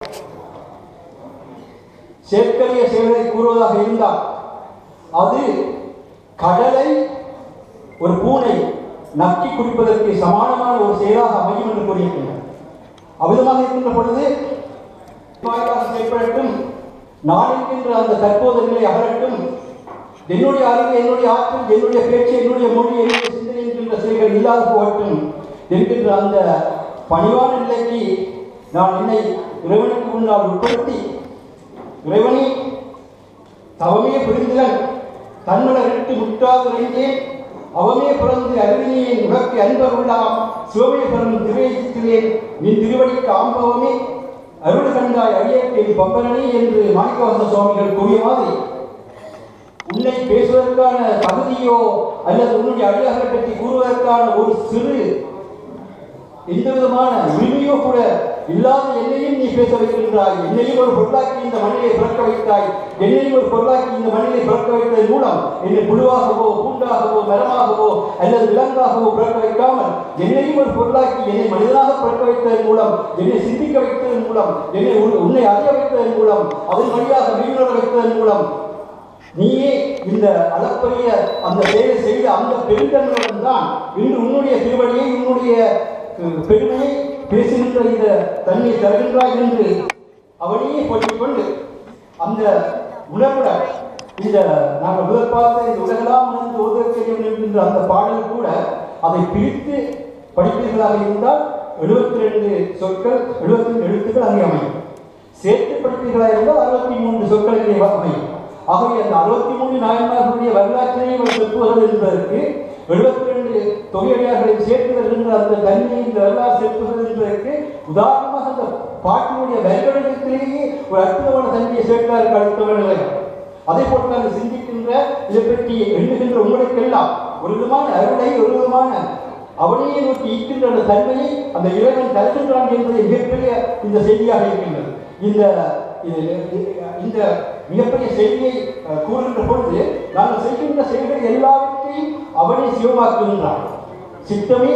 சேர்க்கரிய செயலை கூறுவதாக இருந்தால் அது கடலை ஒரு பூனை நக்கி குடிப்பதற்கு சமானமான ஒரு செயலாக அமையும் என்று கூறியிருக்கின்றனர் அவ்விதமாக இருக்கின்ற பொழுது வாயிலாக செயல்படட்டும் நான் என்கின்ற அந்த தற்போதைய நிலை அகலட்டும் என்னுடைய அறிவு என்னுடைய ஆற்றல் என்னுடைய பேச்சு என்னுடைய மொழி என்னுடைய சிந்தனை என்கின்ற செயல்கள் இல்லாது போகட்டும் என்கின்ற அந்த பணிவான நிலைக்கு நான் என்னை இறைவனுக்கு முன்னால் உட்படுத்தி இறைவனே தவமே புரிந்துடன் தன்மலரிட்டு முட்டாது இறைந்தேன் அவமே பிறந்து அருவினியின் உனக்கு அன்பர் உள்ளாம் சிவமே பிறந்து திரையிற்றிலேன் நின் திருவடிக்கு ஆம்பவமே அருள் கண்டாய் அடியேன் பம்பரனே என்று மாணிக்கவாச சுவாமிகள் கூறிய மாதிரி உன்னை பேசுவதற்கான தகுதியோ அல்லது உன்னுடைய அடியார்களை பற்றி கூறுவதற்கான ஒரு சிறு எந்த விதமான உரிமையோ கூட இல்லாத என்னையும் நீ பேச வைக்கின்றாய் என்னையும் ஒரு பொருளாக்கி இந்த மண்ணிலே பிறக்க வைத்தாய் என்னையும் ஒரு பொருளாக்கி இந்த மண்ணிலே பிறக்க வைத்ததன் மூலம் என்னை புழுவாகவோ பூண்டாகவோ மரமாகவோ அல்லது விலங்காகவோ பிறக்க வைக்காமல் என்னையும் ஒரு பொருளாக்கி என்னை மனிதனாக பிறக்க வைத்ததன் மூலம் என்னை சிந்திக்க வைத்ததன் மூலம் என்னை உன்- உன்னை அறிய வைத்ததன் மூலம் அதன் வழியாக மெய்யுணர வைத்ததன் மூலம் நீயே இந்த அளப்பரிய அந்த செயலை செய்த அந்த பெருந்தன்மையுடன் தான் இன்று உன்னுடைய திருவடியை உன்னுடைய அஹ், பெருமையை பேசுகின்ற இந்த தன்மை தருகின்றாய் என்று அவனையே போட்டிக் கொண்டு அந்த உணர்வுடன் இந்த நாங்கள் முதல் பார்த்த இந்த உலகெல்லாம் உணர்ந்து ஒருவருக்கையும் என்கின்ற அந்த பாடல் கூட அதை பிரித்து படிப்பீர்களாக இருந்தால் எழுபத்தி ரெண்டு சொற்கள் எழுபத்தி ரெண்டு எழுத்துக்கள் அங்கே அமையும் சேர்த்து படிப்பீர்களாக இருந்தால் அறுபத்தி மூன்று சொற்கள் இங்கே அமையும் ஆகவே அந்த அறுபத்தி மூன்று நாயன்மார்களுடைய வரலாற்றினை அவர் செப்புவது என்பதற்கு எழுபத்தி ரெண்டு தொகையடியார்களை சேர்த்து வருகின்ற அந்த தன்மையை இந்த வரலாறு செப்புவது என்பதற்கு உதாரணமாக அந்த பாட்டினுடைய வரிகளிடத்திலேயே ஒரு அற்புதமான தன்மையை சேர்த்தாருக்கு அடுத்தவர்கள் அதே போல் நான் சிந்திக்கின்ற இதை பற்றி எண்ணுகின்ற உங்களுக்கெல்லாம் ஒரு விதமான அருளை ஒரு விதமான அவனையே நோக்கி ஈர்க்கின்ற அந்த தன்மையை அந்த இறைவன் தருகின்றான் என்பது மிகப்பெரிய இந்த செய்தியாக இருக்கின்றது இந்த இது- இந்த மிகப்பெரிய செய்தியை அஹ், கூறுகின்ற பொழுது நாங்கள் செய்கின்ற செயல்கள் எல்லாவற்றையும் அவனே சிவமாக்குகின்றான் சித்தமே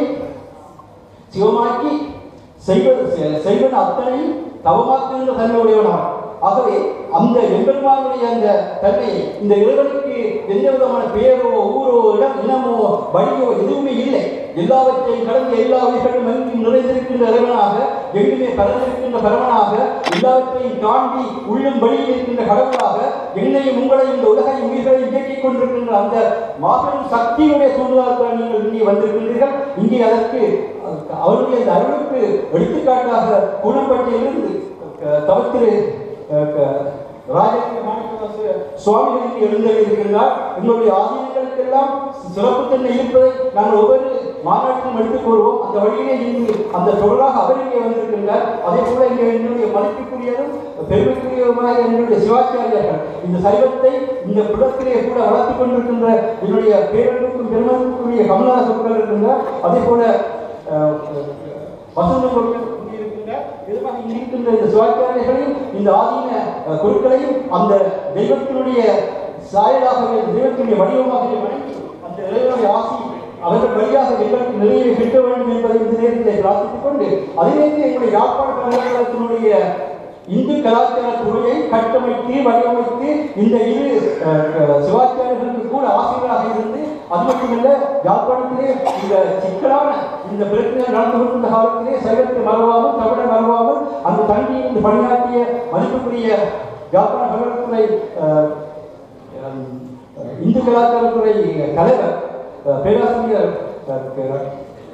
சிவமாக்கி செய்வது செ- செய்வது அத்தனையும் தவமாக்குகின்ற தன்மை உடையவனான் ஆகவே அந்த எம்பெருமானுடைய அந்த தன்மையை இந்த இறைவனுக்கு எந்த விதமான பெயரோ ஊரோ இடம் இனமோ வழியோ எதுவுமே இல்லை எல்லாவற்றையும் கடந்து எல்லா உயிர்களும் எங்கும் நிறைந்திருக்கின்ற இறைவனாக எங்குமே பரந்திருக்கின்ற பரவனாக எல்லாவற்றையும் தாண்டி உள்ளும் வெளியில் இருக்கின்ற கடவுளாக என்னையும் உங்களையும் இந்த உலகையும் உயிர்களையும் இயக்கிக் கொண்டிருக்கின்ற அந்த மாபெரும் சக்தியுடைய தூண்டுதலால் நீங்கள் இங்கே வந்திருக்கின்றீர்கள் இங்கே அதற்கு அஹ், அவருடைய அந்த அருளுக்கு எடுத்துக்காட்டாக குணப்பட்டியிலிருந்து அஹ், தவத்திரு அஹ், க- ராஜகிரி மாணிக்கவாச சுவாமிகள் இங்கே எழுந்திருக்கின்றார் எங்களுடைய ஆதீனங்களுக்கெல்லாம் சிறப்புத்தன்மை இருப்பதை நாங்கள் ஒவ்வொரு மாநாட்டிலும் எடுத்துக் கொள்வோம் அந்த வழியிலே இங்கு அந்த தொடராக அவர் இங்கே வந்திருக்கின்றார் அதே போல இங்கே என்னுடைய மதிப்புக்குரியதும் பெருமைக்குரியதுமான என்னுடைய சிவாச்சாரியர்கள் இந்த சைவத்தை இந்த புலத்திலே கூட வளர்த்துக் கொண்டிருக்கின்ற என்னுடைய பேரன்புக்கும் பெருமதிப்புக்குரிய கமலஹாசர்கள் இருக்கின்றார் அதே போல அஹ், வசந்த பொருட்கள் இங்கே இருக்கின்ற இதுவாக இங்கே இருக்கின்ற இந்த சிவாச்சாரியர்களையும் இந்த ஆதீன அஹ், குருக்களையும் அந்த தெய்வத்தினுடைய சாயலாகவே தெய்வத்தினுடைய வடிவமாகவே வணங்கி அந்த இறைவனுடைய ஆசி அவர்கள் வழியாக எங்களுக்கு நிறைய கிட்ட வேண்டும் என்பதை இந்த நேரத்தில் பிரார்த்தித்துக் கொண்டு அதே நேரத்தில் எங்களுடைய யாழ்ப்பாண கலாச்சாரத்தினுடைய இந்து கலாச்சார துறையை கட்டமைத்து வடிவமைத்து இந்த இரு அஹ், அஹ், சிவாச்சாரியர்களுக்கு கூட ஆசிரியராக இருந்து அது மட்டுமல்ல யாழ்ப்பாணத்திலே இந்த சிக்கலான இந்த பிரச்சனை நடந்து கொண்டிருந்த காலத்திலே சைவத்தை மறவாமல் தமிழை மறவாமல் அந்த தங்கியை இந்த பணியாற்றிய மதிப்புக்குரிய யாழ்ப்பாண கலாச்சாரத்துறை அஹ், அஹ், இந்து கலாச்சாரத்துறை தலைவர் அஹ், பேராசிரியர் அஹ்,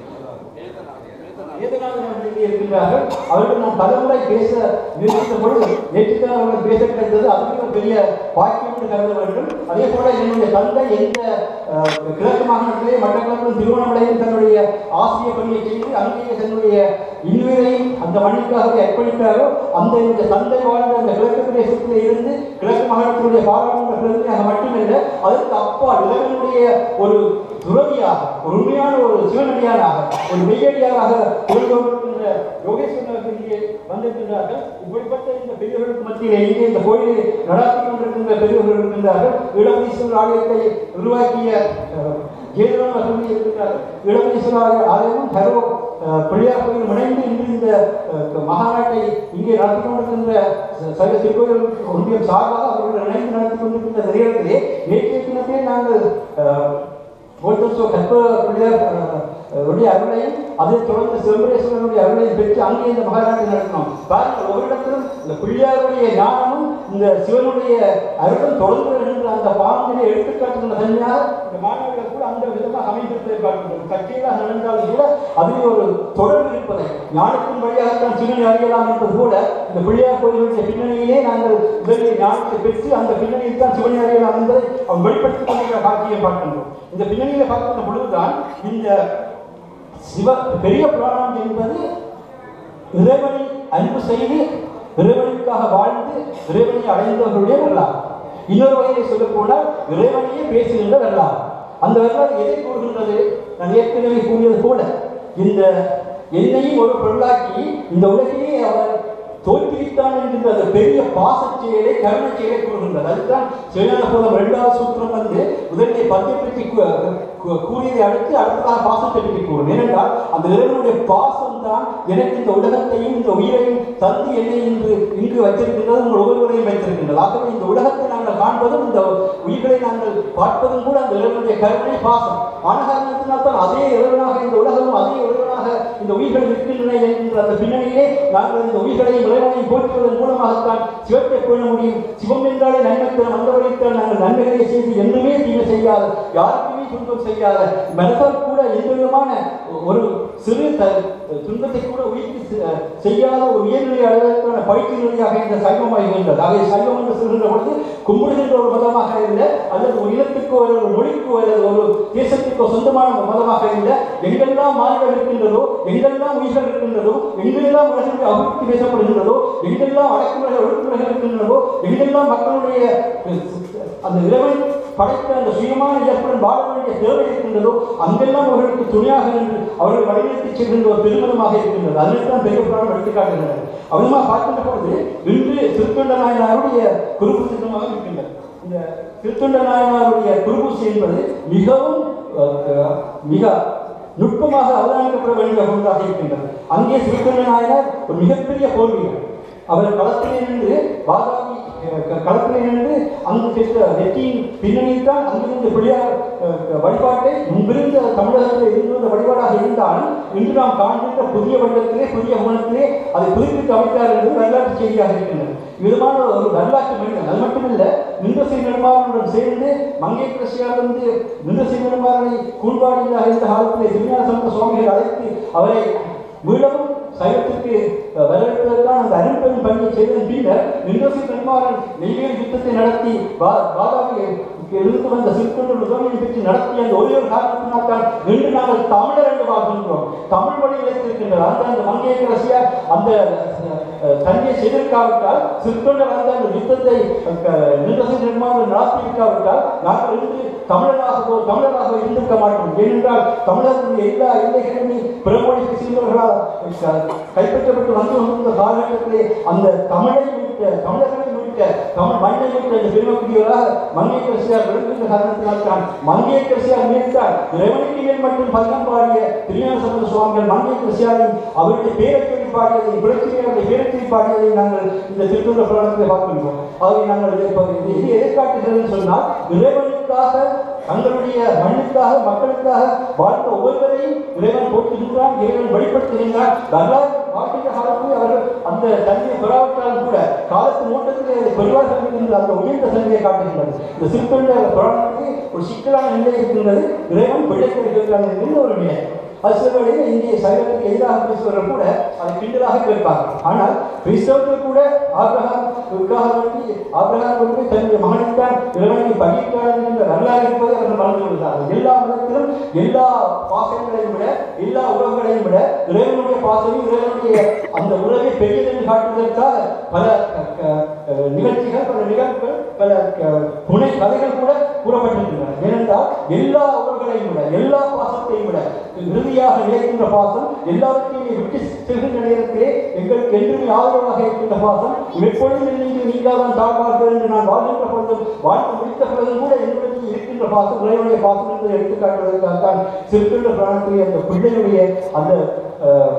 வேதநாதன் அவர்கள் இங்கே இருக்கின்றார்கள் அவர்கள் நான் பலமுறை பேச முயற்சித்த பொழுது நேற்றுத்தான் அவர்கள் பேச கிடைத்தது அதுக்கு ஒரு பெரிய பாக்கியம் என்று கருத வேண்டும் அதே போல என்னுடைய தந்தை எந்த அஹ், கிழக்கு மாகாணத்திலே மட்டக்களப்பிலும் திருவண்ணாமலையில் தன்னுடைய ஆசிரிய பணியை செய்து அங்கேயே தன்னுடைய இன்னுயிரையும் அந்த மண்ணுக்காகவே அர்ப்பணித்தாரோ அந்த என்னுடைய தந்தை வாழ்ந்த அந்த கிழக்கு பிரதேசத்திலே இருந்து கிழக்கு மாகாணத்தினுடைய பாராளுமன்ற பிரதிநிதியாக மட்டுமல்ல அதற்கு அப்பா இறைவனுடைய ஒரு துறவியாக ஒரு உண்மையான ஒரு சிவனடியாராக ஒரு மெய்யடியாராக திகழ்ந்து கொண்டிருக்கின்ற யோகேஸ்வரன் அவர்கள் இங்கே வந்திருக்கின்றார்கள் இப்படிப்பட்ட இந்த பெரியவர்களுக்கு மத்தியிலே இங்கே இந்த கோயிலை நடாத்தி கொண்டிருக்கின்ற பெரியவர்கள் இருக்கின்றார்கள் இளமீஸ்வரர் ஆலயத்தை உருவாக்கிய அஹ், ஜெயலலிதா அவர்கள் இருக்கின்றார்கள் இளமீஸ்வரர் ஆலயமும் ஹரோ அஹ், பிள்ளையார் கோயில் இணைந்து இன்று இந்த அஹ், மகாநாட்டை இங்கே நடத்தி கொண்டிருக்கின்ற ச- சைவ திருக்கோயில் ஒன்றியம் சார்பாக அவர்கள் இணைந்து நடத்தி கொண்டிருக்கின்ற நேரத்திலே நேற்றைய தினத்திலே நாங்கள் அஹ், கோல்டோசோ கற்ப பிள்ளையார் அஹ், உடைய அருளையும் அதைத் தொடர்ந்து சிவபுரேஸ்வரனுடைய அருளையும் பெற்று அங்கே இந்த மகாநாட்டை நடத்தினோம் பாருங்கள் ஒவ்வொரு இடத்திலும் இந்த பிள்ளையாருடைய ஞானமும் இந்த சிவனுடைய அருளும் தொடர்ந்து வருகின்ற அந்த பாம்பினை எடுத்துக்காட்டுகின்ற தன்மையாக இந்த மாணவர்கள் கூட அந்த விதமாக அமைந்திருப்பதை பார்க்கின்றோம் கட்சியாக நடந்தாலும் கூட அதில் ஒரு தொடர்பு இருப்பதை ஞானத்தின் வழியாகத்தான் சிவனை அறியலாம் என்பது போல இந்த பிள்ளையார் கோயிலுடைய பின்னணியிலே நாங்கள் முதலில் ஞானத்தை பெற்று அந்த பின்னணியில் தான் சிவனை அறியலாம் என்பதை அவன் வெளிப்படுத்திக் கொண்டிருக்கிற காட்சியை பார்க்கின்றோம் இந்த பின்னணியில பார்க்கின்ற பொழுதுதான் இந்த சிவ பெரிய புராணம் என்பது இறைவனை அன்பு செய்து இறைவனுக்காக வாழ்ந்து இறைவனை அடைந்தவர்களுடைய வரலாறு இன்னொரு வகையை சொல்ல போனால் இறைவனையே பேசுகின்ற வரலாறு அந்த வரலாறு எதை கூறுகின்றது நான் ஏற்கனவே கூறியது போல இந்த என்னையும் ஒரு பொருளாக்கி இந்த உலகிலே அவர் தோற்றுவித்தான் என்கின்ற அந்த பெரிய பாசச் செயலை கருணை செயலை கூறுகின்றது அதுதான் சிவஞான போதம் இரண்டாவது சூத்திரம் வந்து முதலிலே பஞ்சை பற்றி கூ- கூ- கூறியதை அடுத்து அடுத்ததாக பாசத்தை பற்றி கூறும் ஏனென்றால் அந்த இறைவனுடைய பாசம் தான் எனக்கு இந்த உலகத்தையும் இந்த உயிரையும் தந்து என்னை இன்று இங்கு வைத்திருக்கின்றது உங்கள் ஒவ்வொருவரையும் வைத்திருக்கின்றது ஆகவே இந்த உலகத்தை நாங்கள் காண்பதும் இந்த உயிர்களை நாங்கள் பார்ப்பதும் கூட அந்த இறைவனுடைய கருணை பாசம் ஆனகாரணத்தினால் தான் அதே இறைவனாக இந்த உலகமும் அதே இறைவனாக இந்த உயிர்கள் இருக்கின்றன என்கின்ற அந்த பின்னணியிலே நாங்கள் இந்த உயிர்களையும் இறைவனையும் போற்றுவதன் மூலமாகத்தான் சிவத்தை பேண முடியும் சிவம் என்றாலே நன்மைத்தனம் வந்தவரைத்தான் நாங்கள் நன்மைகளை செய்து என்றுமே தீமை செய்யாத யாருக்குமே துன்பம் செய்யாத மனதால் கூட எந்த விதமான ஒரு சிறு த- துன்பத்தை கூட உயிர்க்கு செ- செய்யாத ஒரு உயர்நிலை அளவிற்கான பயிற்சி நிலையாக இந்த சைவம் ஆகின்றது ஆகவே சைவம் என்று சொல்கின்ற பொழுது கும்பிடுகின்ற ஒரு மதமாக இல்லை அல்லது ஒரு இனத்துக்கோ அல்லது ஒரு மொழிக்கோ அல்லது ஒரு தேசத்துக்கோ சொந்தமான ஒரு மதமாக இல்லை எங்கெல்லாம் மாநிலம் இருக்கின்றதோ எங்கெல்லாம் உயிர்கள் இருக்கின்றதோ எங்கெல்லாம் உலகில் அபிவிருத்தி பேசப்படுகின்றதோ எங்கெல்லாம் அடக்குமுறை ஒழுங்குமுறைகள் இருக்கின்றதோ எங்கெல்லாம் மக்களுடைய அந்த இறைவன் படைத்த அந்த சுயமான இயற்கையுடன் வாழ வேண்டிய தேவை இருக்கின்றதோ அங்கெல்லாம் அவர்களுக்கு துணையாக நின்று அவர்கள் வழிநடத்தி செல்கின்ற ஒரு பெருமிதமாக இருக்கின்றது அதனைத்தான் பெரிய புராணம் எடுத்துக்காட்டுகின்றது அவ்வளவுமா பார்க்கின்ற பொழுது இன்று திருத்தொண்ட நாயனாருடைய குறுப்பு சின்னமாக இருக்கின்றது இந்த திருத்தொண்ட நாயனாருடைய குருபூசி என்பது மிகவும் அஹ், மிக நுட்பமாக அவதானிக்கப்பட வேண்டிய ஒன்றாக இருக்கின்றது அங்கே திருத்தொண்ட நாயனார் ஒரு மிகப்பெரிய போர் வீரர் அவர் களத்திலே நின்று பாதாமி அஹ், க- களத்திலே நின்று அங்கு பெற்ற வெற்றியின் பின்னணியில் தான் அங்கிருந்து பிள்ளையார் அஹ், வழிபாட்டை முன்பிருந்த தமிழகத்தில் இருந்து வந்த வழிபாடாக இருந்தாலும் இன்று நாம் காண்கின்ற புதிய வடிவத்திலே புதிய குணத்திலே அதை புதுப்பித்து அமைத்தார் என்பது வரலாற்று செய்தியாக இருக்கின்றது விதமான ஒரு வரலாற்று மனிதன் அது மட்டுமல்ல நின்றசை நெடுமாறனுடன் சேர்ந்து மங்கை கிருஷ்ணார் வந்து நின்றசை நெடுமாறனை கூழ்வாடியாக இருந்த காலத்திலே திருஞான சம்பந்த சுவாமிகள் அழைத்து அவரை மீளவும் சைவத்திற்கு அஹ், வரவேற்பதற்கான அந்த அரும்பெரும் பணியை செய்ததன் பின்னர் நின்றசி பெருமாறன் நெய்வேலி யுத்தத்தை நடத்தி வா- வாதாபி இருந்து வந்த சிற்கொண்டு உதவியை பெற்று நடத்திய அந்த ஒரே ஒரு காரணத்தினால் தான் இன்று நாங்கள் தமிழர் என்று வாழ்கின்றோம் தமிழ் மொழி இழைத்திருக்கின்றது அந்த அந்த மங்கைய ரசியார் அந்த அஹ், தன்னை செய்திருக்காவிட்டால் சிற்கொண்டர் அந்த அந்த யுத்தத்தை அஹ், நின்றசி நிர்மாணம் நடத்தியிருக்காவிட்டால் நாங்கள் இன்று தமிழராகவோ தமிழராக இருந்திருக்க மாட்டோம் ஏனென்றால் தமிழர்களுடைய எல்லா எல்லைகளுமே பிறமொழிக்கு சென்றவர்களால் க- கைப்பற்றப்பட்டு வந்து கொண்டிருந்த காலகட்டத்திலே அந்த தமிழை மீட்க தமிழர்களை மீட்க தமிழ் மண்ணை மீட்க இந்த பெருமக்குரியவராக மங்கை கரிசியார் விளங்குகின்ற காரணத்தினால் தான் மங்கை கரிசியார் மீட்டார் இறைவனுக்கு மேல் மட்டும் பதிகம் பாடிய திருஞான சம்பந்த சுவாமிகள் மங்கை கரிசியாரையும் அவருடைய பேரை சொல்லி பாடியதையும் புரட்சியருடைய பேரை சொல்லி பாடியதையும் நாங்கள் இந்த திருத்தொண்ட புராணத்தில் பார்க்கின்றோம் ஆகவே நாங்கள் இதை ப- இது இது எதை காட்டுகிறதுன்னு சொன்னால் இறைவனுக்காக தங்களுடைய மண்ணுக்காக மக்களுக்காக வாழ்ந்த ஒவ்வொருவரையும் இறைவன் போற்றுகின்றான் இறைவன் வெளிப்படுத்துகின்றான் வரலாறு வாழ்க்கின்ற காலத்தில் அவர்கள் அந்த தன்மையை பெறாவிட்டாலும் கூட காலத்து மூட்டத்திலே அதை பெறுவார்கள் என்கின்ற அந்த உயர்ந்த தன்மையை காட்டுகின்றது இந்த சிற்பண்ட புராணத்துக்கு ஒரு சிக்கலான நிலை இருக்கின்றது இறைவன் பிள்ளைக்கு இருக்கிறான் என்கின்ற ஒரு நிலை அது சில வேளையில் இந்திய சைவத்துக்கு எதிராக பேசுவவர்கள் கூட அதை கிண்டலாக கேட்பார்கள் ஆனால் கிறிஸ்தவர்கள் கூட ஆபிரகாமுக்காக வேண்டி ஆபிரகாம் வந்து தன்னுடைய மகனுக்கான் இறைவனை பகிர்ந்தார் என்கின்ற வரலாறு இருப்பதை அவர்கள் மறந்து கொள்கிறார்கள் எல்லா மதத்திலும் எல்லா பாசங்களையும் விட எல்லா உறவுகளையும் விட இறைவனுடைய பாசமும் இறைவனுடைய அந்த உறவை பெரியதென்று காட்டுவதற்காக பல க- க- நிகழ்ச்சிகள் பல நிகழ்வுகள் பல க- புனை கதைகள் கூட கூறப்பட்டிருக்கின்றன ஏனென்றால் எல்லா உறவுகளையும் விட எல்லா பாசத்தையும் விட இறுதியாக நிலைக்கின்ற பாசம் எல்லாவற்றையும் விட்டு செல்கின்ற நேரத்திலே எங்களுக்கு என்றுமே ஆதரவாக இருக்கின்ற பாசம் எப்பொழுதும் நீங்கள் நீங்காதான் தாழ்வார்கள் என்று நான் வாழ்கின்ற பொழுதும் வாழ்ந்து முடித்த பிறகும் கூட என்னுடைய இருக்கின்ற பாசம் இறைவனுடைய பாசம் என்பதை எடுத்துக்காட்டுவதற்காகத்தான் சிறுக்கின்ற பிராணத்திலே அந்த பிள்ளையுடைய அந்த அஹ்,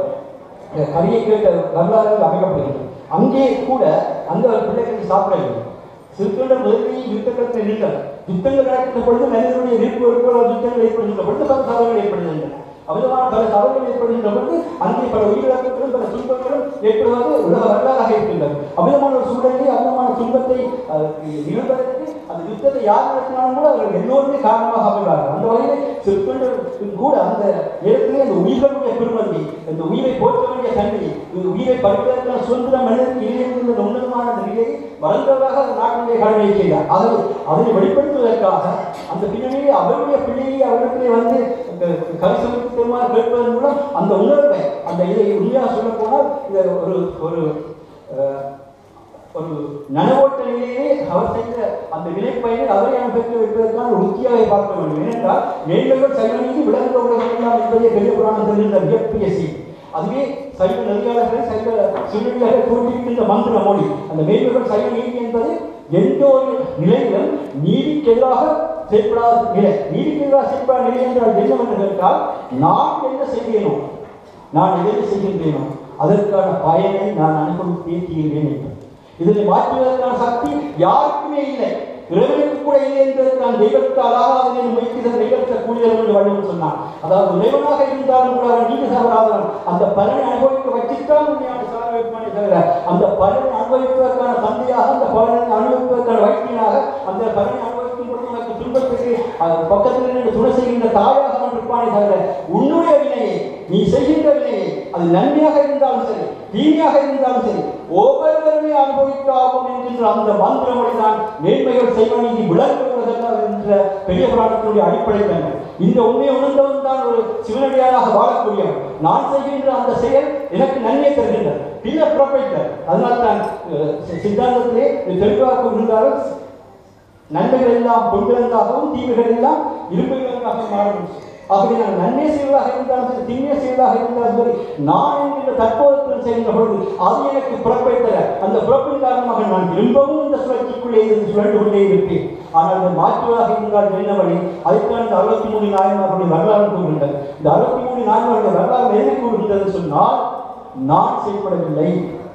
கரியை கேட்ட வரலாறுகள் அமைக்கப்படுகிறது அங்கே கூட அந்த பிள்ளைகளை சாப்பிடவில்லை சிறுக்கின்ற முதலில் யுத்தத்தில் நின்றார் யுத்தங்கள் நடக்கின்ற பொழுது மனிதனுடைய விருப்பு வெறுப்புகள் யுத்தங்கள் ஏற்படுகின்ற பொழுது பல சவால்கள் ஏற்படுகின்றன அமிதமான பல சவால்கள் ஏற்படுகின்ற பொழுது அங்கே பல உயிரிழப்புகளும் பல துன்பங்களும் ஏற்படுவது உலக வரலாறாக இருக்கின்றது அமிதமான ஒரு சூழலை அமிதமான துன்பத்தை அஹ், நிகழ்வதற்கு அந்த யுத்தத்தை யார் நடத்தினாலும் கூட அவர்கள் எல்லோருமே காரணமாக அமைவார்கள் அந்த வகையில் சிற்கொண்டு கூட அந்த நேரத்திலே அந்த உயிர்களுடைய பெருமதி அந்த உயிரை போற்ற வேண்டிய தன்மை இந்த உயிரை பறிப்பதற்கான சுதந்திர மனிதனுக்கு இல்லை என்கிற அந்த உன்னதமான அந்த நிலையை வளர்ந்தவராக அந்த நாட்டினுடைய கடமையை செய்தார் அதை அதனை வெளிப்படுத்துவதற்காக அந்த பின்னணியை அவருடைய பிள்ளையை அவரிடத்திலே வந்து கரிசமத்து பெருமாள் கேட்பதன் மூலம் அந்த உணர்வை அந்த இதை உண்மையாக சொல்ல போனால் இதை ஒரு ஒரு அஹ், ஒரு நனவோட்ட நிலையிலே அவர் செய்த அந்த நிலைப்பயனை அவரை அனுபவிக்க வைப்பதற்கான ஒரு உத்தியாக பார்க்க வேண்டும் ஏனென்றால் மேல்கள் சைவனிக்கு விளங்க உலகம் எல்லாம் என்பதே பெரிய புராணம் தெரிந்த மிகப்பெரிய செய்தி அதுவே சைவ நெறியாளர்கள் சைவ சிறுநீர்கள் தோன்றியிருக்கின்ற மந்திர மொழி அந்த மேல்கள் சைவ நீதி என்பது எந்த ஒரு நிலையிலும் நீதிக்கு எதிராக செயல்படாத நிலை நீதிக்கு எதிராக செயல்படாத நிலை என்றால் என்னவென்று கேட்டால் நான் என்ன செய்கிறேனோ நான் எதை செய்கின்றேனோ அதற்கான பயனை நான் அனுபவித்தே தீர்வேன் என்று இதனை மாற்றுவதற்கான சக்தி யாருக்குமே இல்லை இறைவனுக்கு கூட இல்லை என்பதற்கான தெய்வத்தால் ஆகாதனை முயற்சிகள் நிகழ்த்த கூடியவர் என்று வள்ளுவர் சொன்னார் அதாவது இறைவனாக இருந்தாலும் கூட அவன் நீங்க தவறாதவன் அந்த பலனை அனுபவிக்க வச்சுத்தான் உண்மையான சார வைப்பானே தவிர அந்த பலனை அனுபவிப்பதற்கான தந்தையாக அந்த பலனை அனுபவிப்பதற்கான வைத்தியனாக அந்த பலனை அனுபவிக்கும் பொழுது உனக்கு துன்பத்துக்கு அஹ், பக்கத்தில் நின்று துணை செய்கின்ற தாயாக அவன் இருப்பானே தவிர உன்னுடைய வினையை நீ செய்கின்ற வினையை அது நன்மையாக இருந்தாலும் சரி தீமையாக இருந்தாலும் சரி ஒவ்வொருவருமே அனுபவித்தாகும் என்கின்ற அந்த மந்திரமொழி தான் நேர்மைகள் செய்வன் நீ விளங்குவதெல்லாம் என்ற பெரிய புராணத்தினுடைய அடிப்படை தன்மை இந்த உண்மையை உணர்ந்தவன் தான் ஒரு சிவனடியாராக வாழக்கூடியவன் நான் செய்கின்ற அந்த செயல் எனக்கு நன்மை தருகின்றது பின்னர் புறப்பட்டார் அதனால் தான் அஹ், சி- சித்தாந்தத்திலே இது தெளிவாக கூறுகின்றார்கள் நன்மைகள் எல்லாம் பொன்பிறந்தாகவும் தீமைகள் எல்லாம் இரும்புகளுக்காக மாறும் ஆகவே நான் நன்மை செய்வதாக இருந்தாலும் சரி தீமை செய்வதாக இருந்தாலும் சரி நான் என்கின்ற தற்போதத்தில் செய்கின்ற பொழுது அது எனக்கு புறப்பை தர அந்த புறப்பின் காரணமாக நான் திரும்பவும் இந்த சுழற்சிக்குள்ளே இருந்து சுழண்டு கொண்டே இருப்பேன் ஆனால் அதை மாற்றுவதாக இருந்தால் என்ன வழி அதைத்தான் இந்த அறுபத்தி மூணு நாயன்மார்களுடைய வரலாறு கூறுகின்றது இந்த அறுபத்தி மூணு நாயன்மார்களுடைய வரலாறு என்ன கூறுகின்றது சொன்னால் நான் செயல்படவில்லை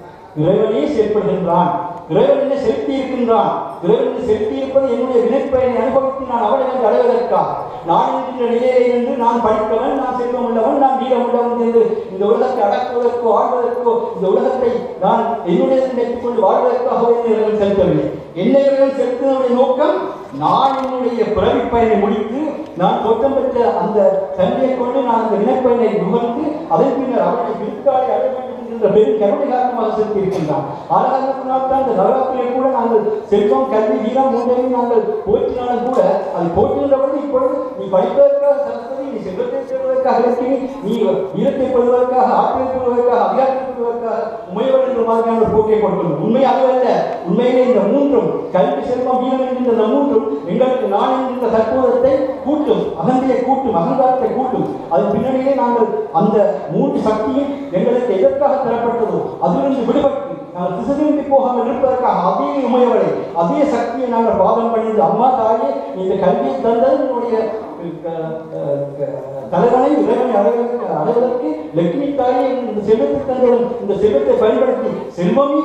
இறைவனே செயல்படுகின்றான் இறைவன் என்னை செலுத்தி இருக்கின்றான் இறைவன் என்னை செலுத்தி இருப்பது என்னுடைய வினைப்பயனை அனுபவித்து நான் அவளை வந்து அடைவதற்காக நான் என்கின்ற நிலையிலே இருந்து நான் படித்தவன் நான் செல்வம் உள்ளவன் நான் வீரம் உள்ளவன் என்று இந்த உலகத்தை அடக்குவதற்கோ ஆழ்வதற்கோ இந்த உலகத்தை நான் என்னுடைய நினைத்துக் கொண்டு வாழ்வதற்காகவே என்னை இறைவன் செலுத்தவில்லை என்னை இறைவன் செலுத்துவதனுடைய நோக்கம் நான் என்னுடைய பிறவி பயனை முடித்து நான் தோற்றம் பெற்ற அந்த தன்மையை கொண்டு நான் அந்த வினைப்பயனை நுகர்ந்து அதன் பின்னர் அவனை விருத்தாளி அடைய வேண்டும் என்கின்ற பெரும் கருணை காரணமாக செலுத்தி இருக்கின்றான் ஆறாயிரத்தினால் தான் இந்த நவராத்திரியை கூட நாங்கள் செல்வம் கல்வி வீரம் மூன்றையும் நாங்கள் போற்றினாலும் கூட அது போற்றுகின்ற பொழுது இப்பொழுது நீ படிப்பதற்காக சரஸ்வதி நீ செல்வத்தை பெறுவதற்காக இலக்கினி நீ வீரத்தை பெறுவதற்காக ஆற்றலை பெறுவதற்காக அதிகாரத்தை பெறுவதற்காக முயவர் என்ற மாதிரியான ஒரு போக்கை கொடுக்கணும் உண்மை அதுவல்ல உண்மையிலே இந்த மூன்றும் கல்வி செல்வம் வீரம் என்கின்ற இந்த மூன்றும் எங்களுக்கு நான் என்கின்ற தற்போதத்தை கூட்டும் அகந்தையை கூட்டும் அகங்காரத்தை கூட்டும் அதன் பின்னணியிலே நாங்கள் அந்த மூன்று சக்தியும் எங்களுக்கு எதற்காக தரப்பட்டதோ அதிலிருந்து விடுபட்டு நாங்கள் திசையின்றி போகாமல் இருப்பதற்காக அதே உமையவளை அதே சக்தியை நாங்கள் பாதம் பண்ணியது அம்மா தாயே இந்த கல்வியை தந்தது என்னுடைய அஹ், அஹ், அஹ், தலைவனை இறைவனை அடைவதற்கு அடைவதற்கு லட்சுமி தாயே இந்த செல்வத்தை தந்ததும் இந்த செல்வத்தை பயன்படுத்தி செல்வமே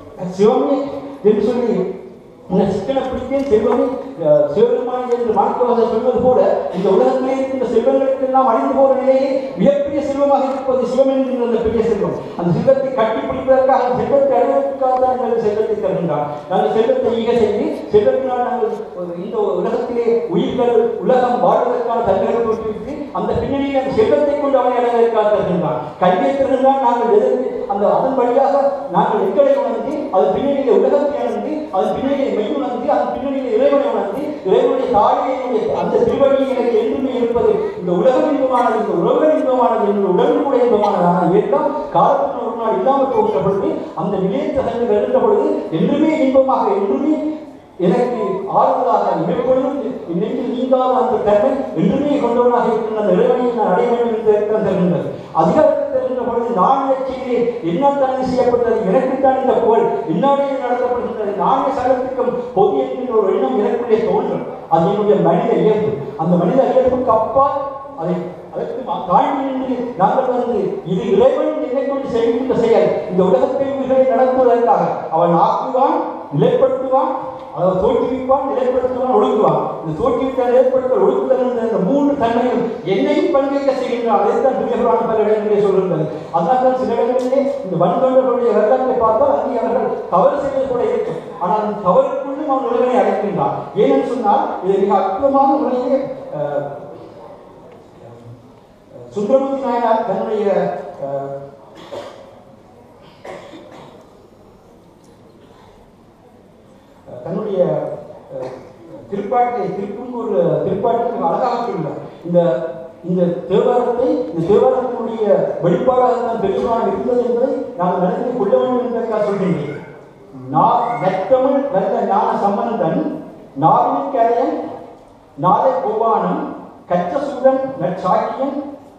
சிவமே என்று சொல்லி உன்னை சிக்கன பிடித்தேன் செல்வமே அஹ், சிவபெருமான் என்று மாணிக்கவாசர் சொல்வது போல இந்த உலகத்திலே இருக்கின்ற செல்வங்களுக்கு எல்லாம் அழிந்து போகிற நிலையே மிகப்பெரிய செல்வமாக இருப்பது சிவம் என்கின்ற அந்த பெரிய செல்வம் அந்த செல்வத்தை கட்டி பிடிப்பதற்காக அந்த செல்வத்தை அடைவதற்காக தான் நாங்கள் செல்வத்தை தருகின்றான் நாங்கள் செல்வத்தை ஈக செய்து செல்வத்தினால் நாங்கள் ஒரு இந்த உலகத்திலே உயிர்கள் உலகம் வாழ்வதற்கான தன்மைகளை தோற்றுவித்து அந்த பின்னணியில் அந்த செல்வத்தை கொண்டு அவனை அடைவதற்காக தருகின்றான் கல்வியை தருகின்றான் நாங்கள் எதற்கு அந்த அதன் வழியாக நாங்கள் எங்களை உணர்ந்து அது பின்னணியிலே உலகத்தை உணர்ந்து அதன் பின்னணியை மெய் உணர்ந்து அதன் பின்னணியிலே இறைவனை உணர்ந்து இறைவனுடைய தாழையினுடைய அந்த திருவடியை எனக்கு என்றுமே இருப்பது இந்த உலகம் இன்பமானது இந்த உலகம் இன்பமானது இந்த உடல் கூட இன்பமானது ஆனால் எல்லாம் காலத்தில் ஒரு நாள் இல்லாமல் போகின்ற பொழுது அந்த நிலையத்தை தந்து வருகின்ற பொழுது என்றுமே இன்பமாக என்றுமே எனக்கு ஆறுதலாக மேற்கொள்ளும் என் நெஞ்சில் நீங்காத அந்த தன்மை என்றுமே கொண்டவனாக இருக்கின்ற அந்த இறைவனையை நான் அடைய வேண்டும் என்று இருக்கிறது தருகின்றது அதிகாரத்தில் தருகின்ற பொழுது நான் செய்கிறேன் என்னால் தானே செய்யப்பட்டது எனக்குத்தான் இந்த புகழ் என்னாலே இது நடத்தப்படுகின்றது நானே சகலத்துக்கும் பொது என்கின்ற ஒரு எண்ணம் எனக்குள்ளே தோன்றும் அது என்னுடைய மனித இயல்பு அந்த மனித இயல்புக்கு அப்பால் அதை அதற்கு மா- தாண்டி நின்று நாங்கள் வந்து இது இறைவன் என்னை கொண்டு செய்கின்ற செயல் இந்த உலகத்தை உயிர்களை நடத்துவதற்காக அவன் ஆக்குவான் நிலைப்படுத்துவான் அதை தோற்றுவிப்பான் நிலைப்படுத்துவான் ஒழுங்குவான் இந்த தோற்றுவித்த நிலைப்படுத்தல் ஒழுங்குதல் என்ற இந்த மூன்று தன்மையும் என்னையும் பங்கேற்க செய்கின்றான் அதைத்தான் துரியபுராண பல இடங்களிலே சொல்கின்றது அதனால் தான் சில இடங்களிலே இந்த வன்தொண்டர்களுடைய வரலாற்றை பார்த்தால் அங்கே அவர்கள் தவறு செய்வது கூட இருக்கும் ஆனால் அந்த தவறுக்குள்ளும் அவன் உலகனை அழைக்கின்றான் ஏனென்று சொன்னால் இது மிக அற்புதமான முறையிலே அஹ், சுந்தரமூர்த்தி நாயனார் தன்னுடைய அஹ், தன்னுடைய அஹ், திருப்பாட்டை திருப்பூர் திருப்பாட்டுக்கு அழகாக சொல்லுவார் இந்த இந்த தேவாரத்தை இந்த தேவாரத்தினுடைய வெளிப்பாடாக தான் பெருமாள் இருந்தது என்பதை நாம் மனதில் கொள்ள வேண்டும் என்பதற்காக சொல்கின்றேன் நான் நற்றமிழ் நல்ல ஞான சம்பந்தன் நாவின் கரையன் நாளை கோவானம் கற்ற சூழன் நற்சாக்கியன்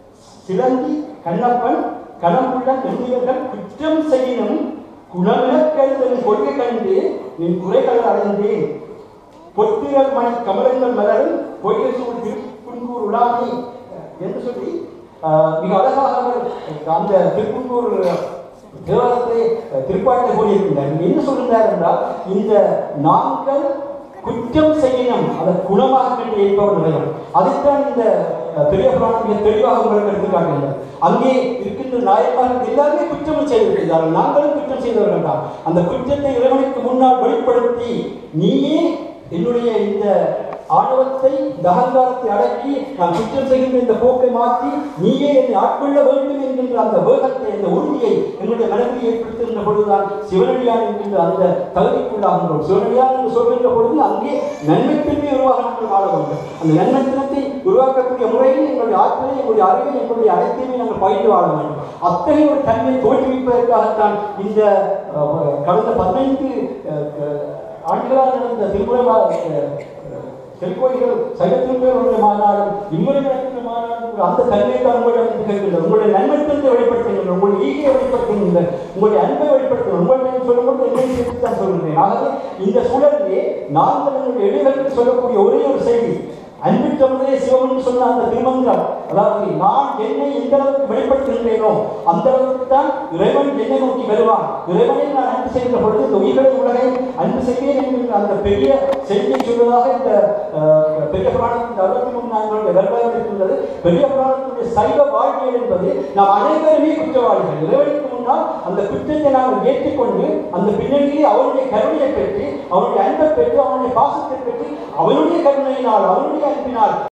சிலந்தி கண்ணப்பன் கணமுள்ளன் எண்ணியர்கள் குற்றம் செய்யினும் குணமிழக்கருதல் கொள்கை கண்டு என் குறைகள் அடைந்தேன் பொத்திரல் மணி கமலங்கள் மலரும் பொய்கை சூழ் திருக்குன்கூர் உலாமி என்று சொல்லி ஆஹ், மிக அழகாக அவர் அந்த திருக்குன்கூர் தேவாலயத்தை திருப்பாட்டை கூறியிருக்கின்றார் இங்க என்ன சொல்கிறார் என்றால் இந்த நாங்கள் குற்றம் செய்யணும் அதை குணமாக கண்டு இருப்பவர் நிலையம் அதைத்தான் இந்த அஹ், பெரிய புராணம் மிக தெளிவாக உங்களுக்கு எடுத்து காட்டுகிறது அங்கே இருக்கின்ற நாயன்மார்கள் எல்லாருமே குற்றம் செய்திருக்கிறார்கள் நாங்களும் குற்றம் செய்தவர்கள் தான் அந்த குற்றத்தை இறைவனுக்கு முன்னால் வெளிப்படுத்தி நீயே என்னுடைய இந்த ஆணவத்தை இந்த அகங்காரத்தை அடக்கி நான் குற்றம் செய்கின்ற இந்த போக்கை மாற்றி நீயே என்னை ஆட்கொள்ள வேண்டும் என்கின்ற அந்த வேகத்தை அந்த உறுதியை என்னுடைய மனதில் ஏற்படுத்துகின்ற பொழுதுதான் சிவனடியான் என்கின்ற அந்த தகுதிக்குள்ளாகின்றோம் சிவனடியான் என்று சொல்கின்ற பொழுது அங்கே நன்மைத்தன்மை உருவாக நாங்கள் வாழ வேண்டும் அந்த நன்மைத்தனத்தை உருவாக்கக்கூடிய முறையில் எங்களுடைய ஆற்றலை எங்களுடைய அறிவை எங்களுடைய அனைத்தையுமே நாங்கள் பயின்று வாழ வேண்டும் அத்தகைய ஒரு தன்மையை தோற்றுவிப்பதற்காகத்தான் இந்த அஹ், கடந்த பதினைந்து அஹ், அஹ், ஆண்டுகளாக நடந்த திருமுறை திருக்கோயில்கள் சைவத்தினுடைய மாநாடும் இம்முறை நடக்கின்ற மாநாடும் கூட அந்த தன்மையை தான் உங்களிடம் இருந்து கேட்கின்றது உங்களுடைய நன்மைத்தனத்தை வெளிப்படுத்துகின்ற உங்களுடைய ஈகையை வெளிப்படுத்துகின்ற உங்களுடைய அன்பை வெளிப்படுத்துகின்ற உங்களுடைய சொல்லும்போது என்னை சேர்த்து தான் சொல்கிறேன் ஆகவே இந்த சூழலிலே நாங்கள் எங்களுடைய இடைவெளிக்கு சொல்லக்கூடிய ஒரே ஒரு செய்தி அன்பு தமிழே சிவம் என்று சொன்ன அந்த திருமந்திரம் அதாவது நான் என்னை எந்த அளவுக்கு வெளிப்படுத்துகின்றேனோ அந்த அளவுக்கு தான் இறைவன் என்னை நோக்கி வருவான் இறைவனை நான் அன்பு செய்கின்ற பொழுது இந்த உயிர்களை உலகை அன்பு செய்வேன் என்கின்ற அந்த பெரிய செய்தியை சொல்வதாக இந்த அஹ், பெரிய புராணத்தின் அறுபத்தி மூணு நான்களுடைய வரலாறு இருக்கின்றது பெரிய புராணத்தினுடைய சைவ வாழ்வியல் என்பது நாம் அனைவருமே குற்றவாளிகள் இறைவனுக்கு முன்னால் அந்த குற்றத்தை நாங்கள் ஏற்றுக்கொண்டு அந்த பின்னணியிலே அவருடைய கருணையை பெற்று அவருடைய அன்பை பெற்று அவனுடைய பாசத்தை பெற்று அவனுடைய கருணையினால் அவனுடைய அன்பினால்